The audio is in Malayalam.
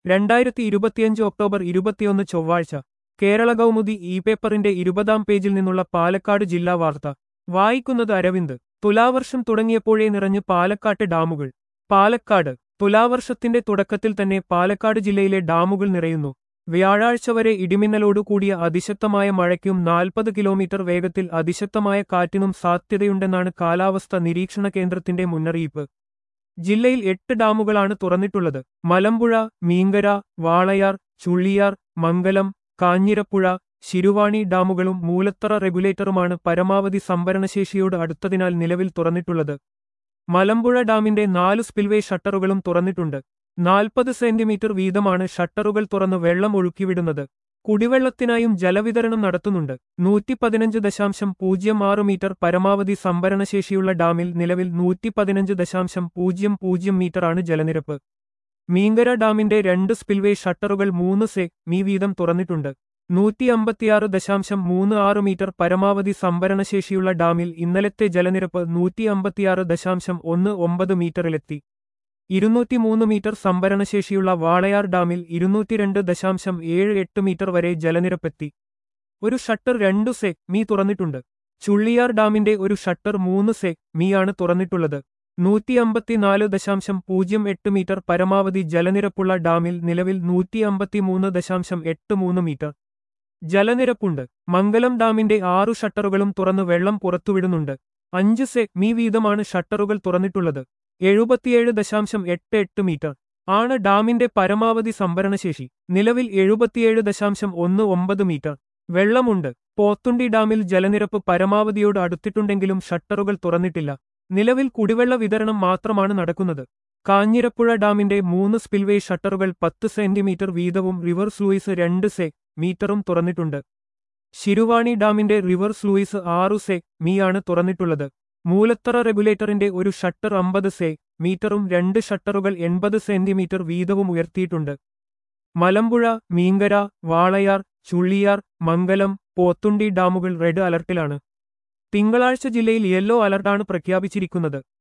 രണ്ടായിരത്തി ഇരുപത്തിയഞ്ച് ഒക്ടോബർ ഇരുപത്തിയൊന്ന് ചൊവ്വാഴ്ച കേരള കൗമുദി ഇ പേപ്പറിന്റെ ഇരുപതാം പേജിൽ നിന്നുള്ള പാലക്കാട് ജില്ലാ വാർത്ത വായിക്കുന്നത് അരവിന്ദ് തുലാവർഷം തുടങ്ങിയപ്പോഴേ നിറഞ്ഞ് പാലക്കാട്ട് ഡാമുകൾ പാലക്കാട് തുലാവർഷത്തിന്റെ തുടക്കത്തിൽ തന്നെ പാലക്കാട് ജില്ലയിലെ ഡാമുകൾ നിറയുന്നു വ്യാഴാഴ്ച വരെ ഇടിമിന്നലോടു കൂടിയ അതിശക്തമായ മഴയ്ക്കും നാൽപ്പത് കിലോമീറ്റർ വേഗത്തിൽ അതിശക്തമായ കാറ്റിനും സാധ്യതയുണ്ടെന്നാണ് കാലാവസ്ഥ നിരീക്ഷണ കേന്ദ്രത്തിന്റെ മുന്നറിയിപ്പ് ജില്ലയിൽ എട്ട് ഡാമുകളാണ് തുറന്നിട്ടുള്ളത് മലമ്പുഴ മീങ്കര വാളയാർ ചുള്ളിയാർ മംഗലം കാഞ്ഞിരപ്പുഴ ശിരുവാണി ഡാമുകളും മൂലത്തറ റെഗുലേറ്ററുമാണ് പരമാവധി സംഭരണശേഷിയോട് അടുത്തതിനാൽ നിലവിൽ തുറന്നിട്ടുള്ളത് മലമ്പുഴ ഡാമിന്റെ നാലു സ്പിൽവേ ഷട്ടറുകളും തുറന്നിട്ടുണ്ട് നാൽപ്പത് സെന്റിമീറ്റർ വീതമാണ് ഷട്ടറുകൾ തുറന്ന് വെള്ളം ഒഴുക്കിവിടുന്നത് കുടിവെള്ളത്തിനായും ജലവിതരണം നടത്തുന്നുണ്ട് നൂറ്റി പതിനഞ്ച് ദശാംശം പൂജ്യം ആറ് മീറ്റർ പരമാവധി സംഭരണശേഷിയുള്ള ഡാമിൽ നിലവിൽ നൂറ്റി പതിനഞ്ച് ദശാംശം പൂജ്യം പൂജ്യം മീറ്ററാണ് ജലനിരപ്പ് മീങ്കര ഡാമിന്റെ രണ്ട് സ്പിൽവേ ഷട്ടറുകൾ മൂന്ന് സെ മീ വീതം തുറന്നിട്ടുണ്ട് നൂറ്റി അമ്പത്തിയാറ് ദശാംശം മൂന്ന് ആറ് മീറ്റർ പരമാവധി സംഭരണശേഷിയുള്ള ഡാമിൽ ഇന്നലത്തെ ജലനിരപ്പ് നൂറ്റി അമ്പത്തിയാറ് ദശാംശം ഒന്ന് ഒമ്പത് മീറ്ററിലെത്തി ഇരുന്നൂറ്റിമൂന്ന് മീറ്റർ സംഭരണശേഷിയുള്ള വാളയാർ ഡാമിൽ ഇരുന്നൂറ്റിരണ്ട് ദശാംശം ഏഴ് എട്ട് മീറ്റർ വരെ ജലനിരപ്പെത്തി ഒരു ഷട്ടർ രണ്ടു സെ മീ തുറന്നിട്ടുണ്ട് ചുള്ളിയാർ ഡാമിന്റെ ഒരു ഷട്ടർ മൂന്ന് സെ മീയാണ് തുറന്നിട്ടുള്ളത് നൂറ്റി അമ്പത്തിനാല് ദശാംശം പൂജ്യം എട്ട് മീറ്റർ പരമാവധി ജലനിരപ്പുള്ള ഡാമിൽ നിലവിൽ നൂറ്റി അമ്പത്തിമൂന്ന് ദശാംശം എട്ട് മൂന്ന് മീറ്റർ ജലനിരപ്പുണ്ട് മംഗലം ഡാമിന്റെ ആറു ഷട്ടറുകളും തുറന്ന് വെള്ളം പുറത്തുവിടുന്നുണ്ട് അഞ്ച് സെ മീ വീതമാണ് ഷട്ടറുകൾ തുറന്നിട്ടുള്ളത് എഴുപത്തിയേഴ് ദശാംശം എട്ട് എട്ട് മീറ്റർ ആണ് ഡാമിന്റെ പരമാവധി സംഭരണശേഷി നിലവിൽ എഴുപത്തിയേഴ് ദശാംശം ഒന്ന് ഒമ്പത് മീറ്റർ വെള്ളമുണ്ട് പോത്തുണ്ടി ഡാമിൽ ജലനിരപ്പ് പരമാവധിയോട് അടുത്തിട്ടുണ്ടെങ്കിലും ഷട്ടറുകൾ തുറന്നിട്ടില്ല നിലവിൽ കുടിവെള്ള വിതരണം മാത്രമാണ് നടക്കുന്നത് കാഞ്ഞിരപ്പുഴ ഡാമിന്റെ മൂന്ന് സ്പിൽവേ ഷട്ടറുകൾ പത്ത് സെന്റിമീറ്റർ വീതവും റിവേഴ്സ് ലൂയിസ് രണ്ട് സെ മീറ്ററും തുറന്നിട്ടുണ്ട് ശിരുവാണി ഡാമിന്റെ റിവേഴ്സ് ലൂയിസ് ആറു സെ മീയാണ് തുറന്നിട്ടുള്ളത് മൂലത്തറ റെഗുലേറ്ററിന്റെ ഒരു ഷട്ടർ അമ്പത് സെ മീറ്ററും രണ്ട് ഷട്ടറുകൾ എൺപത് സെന്റിമീറ്റർ വീതവും ഉയർത്തിയിട്ടുണ്ട് മലമ്പുഴ മീങ്കര വാളയാർ ചുള്ളിയാർ മംഗലം പോത്തുണ്ടി ഡാമുകൾ റെഡ് അലർട്ടിലാണ് തിങ്കളാഴ്ച ജില്ലയിൽ യെല്ലോ അലർട്ടാണ് പ്രഖ്യാപിച്ചിരിക്കുന്നത്